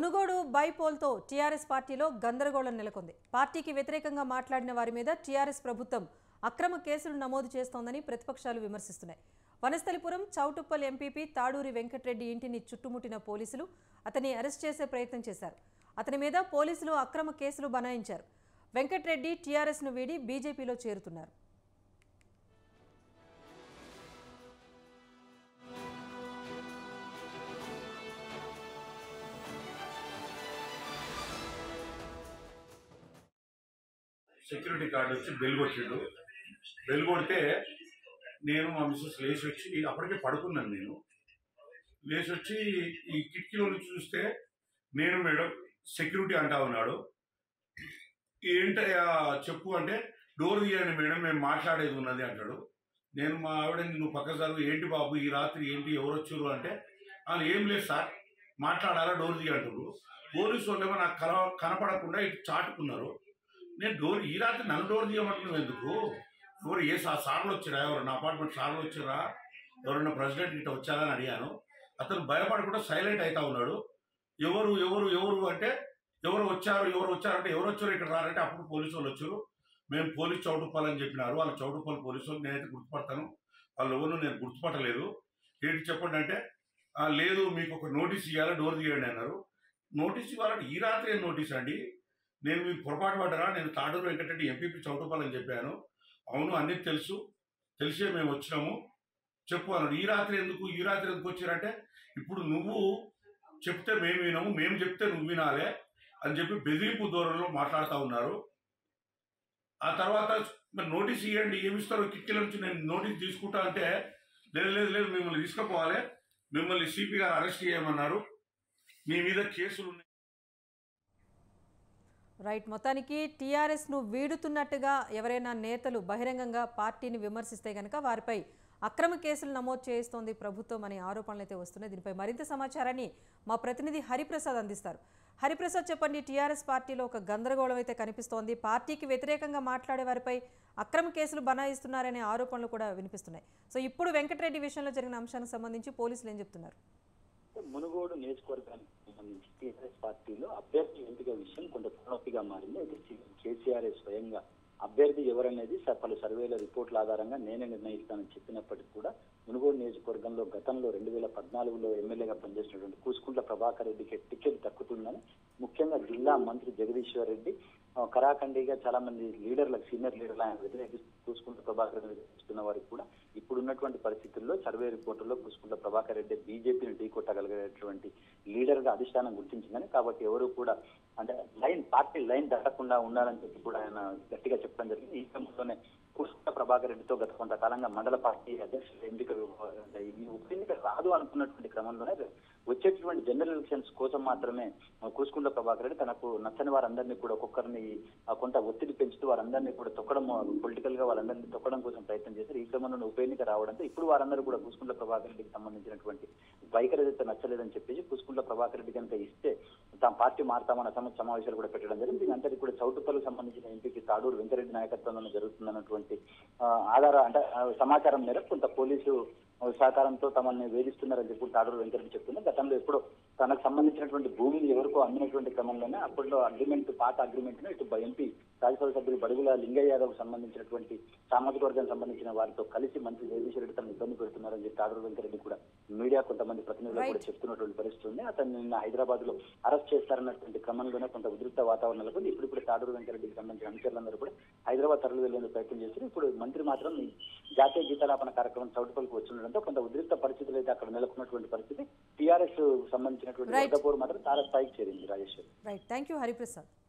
Munugode బైపోల్తో TRS పార్టీలో గందరగోళం నెలకొంది పార్టీకి వ్యతిరేకంగా మాట్లాడిన వారి మీద టీఆర్ఎస్ ప్రభుత్వం అక్రమ కేసులు నమోదు చేస్తోందని ప్రతిపక్షాలు విమర్శిస్తున్నాయి వనస్థలిపురం చౌటుప్పల్ ఎంపీపీ తాడూరి వెంకట్రెడ్డి ఇంటిని చుట్టుముట్టిన పోలీసులు అతన్ని అరెస్ట్ చేసే ప్రయత్నం చేశారు అతని మీద పోలీసులు అక్రమ కేసులు బనాయించారు వెంకట్రెడ్డి టీఆర్ఎస్ను వీడి బీజేపీలో చేరుతున్నారు సెక్యూరిటీ కార్డు వచ్చి బెల్ కొట్టిండు బెల్ కొడితే నేను మా మిస్సెస్ లేచి వచ్చి అప్పటికే పడుకున్నాను నేను లేచి వచ్చి ఈ కిటికీలో నుంచి చూస్తే నేను మేడం సెక్యూరిటీ అంటా ఉన్నాడు ఏంటయ్యా చెప్పు అంటే డోర్ తీయండి మేడం మేము మాట్లాడేది ఉన్నది అంటాడు నేను మా ఆవిడ నువ్వు పక్క జరుగు ఏంటి బాబు ఈ రాత్రి ఏంటి ఎవరు వచ్చారు అంటే "ఆ, ఏం లేదు సార్ మాట్లాడాలా డోర్ తీయ అంటారు పోలీసు వాళ్ళు ఏమో నాకు కన కనపడకుండా ఇటు చాటుకున్నారు నేను డోర్ ఈ రాత్రి నన్ను డోర్ తీయమంటున్నావు ఎందుకు ఎవరు ఏ సా సార్లు వచ్చారా ఎవరు నా అపార్ట్మెంట్ సార్లు వచ్చారా ఎవరైనా ప్రెసిడెంట్ ఇట్లా వచ్చారా అని అడిగాను అతను భయపడకుండా సైలెంట్ అవుతా ఉన్నాడు ఎవరు ఎవరు ఎవరు అంటే ఎవరు వచ్చారు ఎవరు వచ్చారు అంటే ఎవరు వచ్చారు ఇక్కడ రారంటే అప్పుడు పోలీసు వాళ్ళు వచ్చారు మేము పోలీస్ చౌటుప్పాలు అని చెప్పినారు వాళ్ళు చౌటుప్పాలు పోలీసు వాళ్ళు నేనైతే గుర్తుపడతాను వాళ్ళు ఎవరు నేను గుర్తుపట్టలేదు ఏంటి చెప్పండి అంటే "ఆ, లేదు మీకు ఒక నోటీస్ ఇవ్వాలి డోర్ తీయండి అన్నారు నోటీస్ ఇవ్వాలంటే ఈ రాత్రి ఏం నోటీస్ అండి నేను మీకు పొరపాటు పడ్డారా నేను తాడూరు వెంకటరెడ్డి ఎంపీపీ చౌటుపాల్ అని చెప్పాను అవును అన్నీ తెలుసు తెలిసే మేము వచ్చినాము చెప్పు అన్నాడు ఈ రాత్రి ఎందుకు ఈ రాత్రి ఎందుకు వచ్చారంటే ఇప్పుడు నువ్వు చెప్తే మేము వినము మేము చెప్తే నువ్వు వినాలే అని చెప్పి బెదిరింపు ధోరణిలో మాట్లాడుతూ ఉన్నారు ఆ తర్వాత మరి నోటీస్ ఇవ్వండి ఏమి ఇస్తారో కిటికీల నుంచి నేను నోటీస్ తీసుకుంటా అంటే లేదు లేదు లేదు మిమ్మల్ని తీసుకుపోవాలి మిమ్మల్ని సిపి గారు అరెస్ట్ చేయమన్నారు మీ మీద కేసులు ఉన్నాయి రైట్ మొత్తానికి టీఆర్ఎస్ను వీడుతున్నట్టుగా ఎవరైనా నేతలు బహిరంగంగా పార్టీని విమర్శిస్తే కనుక వారిపై అక్రమ కేసులు నమోదు చేయిస్తోంది ప్రభుత్వం అనే ఆరోపణలు అయితే వస్తున్నాయి దీనిపై మరింత సమాచారాన్ని మా ప్రతినిధి హరిప్రసాద్ అందిస్తారు హరిప్రసాద్ చెప్పండి టీఆర్ఎస్ పార్టీలో ఒక గందరగోళం అయితే కనిపిస్తోంది పార్టీకి వ్యతిరేకంగా మాట్లాడే వారిపై అక్రమ కేసులు బనాయిస్తున్నారనే ఆరోపణలు కూడా వినిపిస్తున్నాయి సో ఇప్పుడు వెంకటరెడ్డి విషయంలో జరిగిన అంశానికి సంబంధించి పోలీసులు ఏం చెప్తున్నారు మునుగోడు నియోజకవర్గానికి సంబంధించి టీఆర్ఎస్ పార్టీలో అభ్యర్థి ఎంపిక విషయం కొంత తలనొప్పిగా మారింది అయితే సి- కేసీఆర్ స్వయంగా అభ్యర్థి ఎవరనేది స- పలు సర్వేల రిపోర్ట్ల ఆధారంగా నేనే నిర్ణయిస్తానని చెప్పినప్పటికీ కూడా మునుగోడు నియోజకవర్గంలో గతంలో రెండు వేల పద్నాలుగులో ఎమ్మెల్యేగా పనిచేసినటువంటి కూసుకుంట్ల ప్రభాకర్ రెడ్డికి టికెట్ దక్కుతుందని ముఖ్యంగా జిల్లా మంత్రి జగదీశ్వర్ రెడ్డి ఆ, కరాఖండిగా చాలా మంది లీడర్లకు సీనియర్ లీడర్లు ఆయన వ్యతిరేకిస్తూ కూసుకుంట్ల ప్రభాకర్ రెడ్డి వ్యతిరేకిస్తున్న వారికి కూడా ఇప్పుడున్నటువంటి పరిస్థితుల్లో సర్వే రిపోర్టుల్లో కూసుకుంట్ల ప్రభాకర్ రెడ్డి బీజేపీని ఢీకొట్టగలిగేటువంటి లీడర్ గా అధిష్టానం గుర్తించిందని కాబట్టి ఎవరు కూడా అంటే లైన్ పార్టీ లైన్ దాటకుండా ఉండాలని చెప్పి కూడా ఆయన గట్టిగా చెప్పడం జరిగింది ఈ క్రమంలోనే కూసుకుంట్ల ప్రభాకర్ రెడ్డితో గత కొంతకాలంగా మండల పార్టీ అధ్యక్షుల ఎన్నిక ఈ ఉప ఎన్నిక రాదు అనుకున్నటువంటి క్రమంలోనే వచ్చేటటువంటి జనరల్ ఎలక్షన్స్ కోసం మాత్రమే కూసుకుంట్ల ప్రభాకర్ రెడ్డి తనకు నచ్చని వారందరినీ కూడా ఒక్కొక్కరిని ఆ, కొంత ఒత్తిడి పెంచుతూ వారందరినీ కూడా తొక్కడం పొలిటికల్ గా వాళ్ళందరినీ తొక్కడం కోసం ప్రయత్నం చేశారు ఈ క్రమంలో ఉప ఎన్నిక రావడంతో ఇప్పుడు వారందరూ కూడా కూసుకుంట్ల ప్రభాకర్ రెడ్డికి సంబంధించినటువంటి వైఖరి అయితే నచ్చలేదని చెప్పేసి కూసుకుంట్ల ప్రభాకర్ రెడ్డి కనుక ఇస్తే తాము పార్టీ మారుతామన్న సమ సమావేశాలు కూడా పెట్టడం జరిగింది దీని అంతటి కూడా చౌటుప్పలకు సంబంధించిన ఎంపీకి తాడూరు వెంకరెడ్డి నాయకత్వంలో జరుగుతుందన్నటువంటి ఆ, ఆధార అంటే ఆ, సమాచారం మేరకు కొంత పోలీసు సహకారంతో తమని వేధిస్తున్నారని చెప్పి తాడూరు వెంకరెడ్డి చెప్తుంది గతంలో ఎప్పుడో తనకు సంబంధించినటువంటి భూమిని ఎవరికో అమ్మినటువంటి క్రమంలోనే అప్పట్లో అగ్రిమెంట్ పాత అగ్రిమెంట్ ఇటు ఎంపీ రాజ్యసభ సభ్యులు బడుగుల లింగయ్య యాదవ్ సంబంధించినటువంటి సామాజిక వర్గానికి సంబంధించిన వారితో కలిసి మంత్రి జగదీశ్వర రెడ్డి తనను ఇబ్బంది పెడుతున్నారని చెప్పి తాడూరు వెంకరెడ్డి కూడా మీడియా కొంతమంది ప్రతినిధులు కూడా Right. చెప్తున్నటువంటి పరిస్థితి ఉంది అతన్ని నిన్న హైదరాబాద్ లో అరెస్ట్ చేస్తారన్నటువంటి క్రమంలోనే కొంత ఉద్రిక్త వాతావరణం నెలకొంది ఇప్పుడు ఇప్పుడు తాడూరు వెంకరెడ్డికి సంబంధించిన అనుచరులందరూ కూడా హైదరాబాద్ తరలి వెళ్లేందుకు ప్రయత్నం చేస్తారు ఇప్పుడు మంత్రి మాత్రం ఈ జాతీయ గీతాలాపన కార్యక్రమం చౌటుపల్లికి వచ్చిండడంతో కొంత ఉద్రిక్త పరిస్థితులు అయితే అక్కడ నెలకొన్నటువంటి పరిస్థితి టీఆర్ఎస్ సంబంధించినటువంటి Right. వర్గపోరు మాత్రం తార స్థాయికి చేరింది Rajeshwari right thank you Hariprasad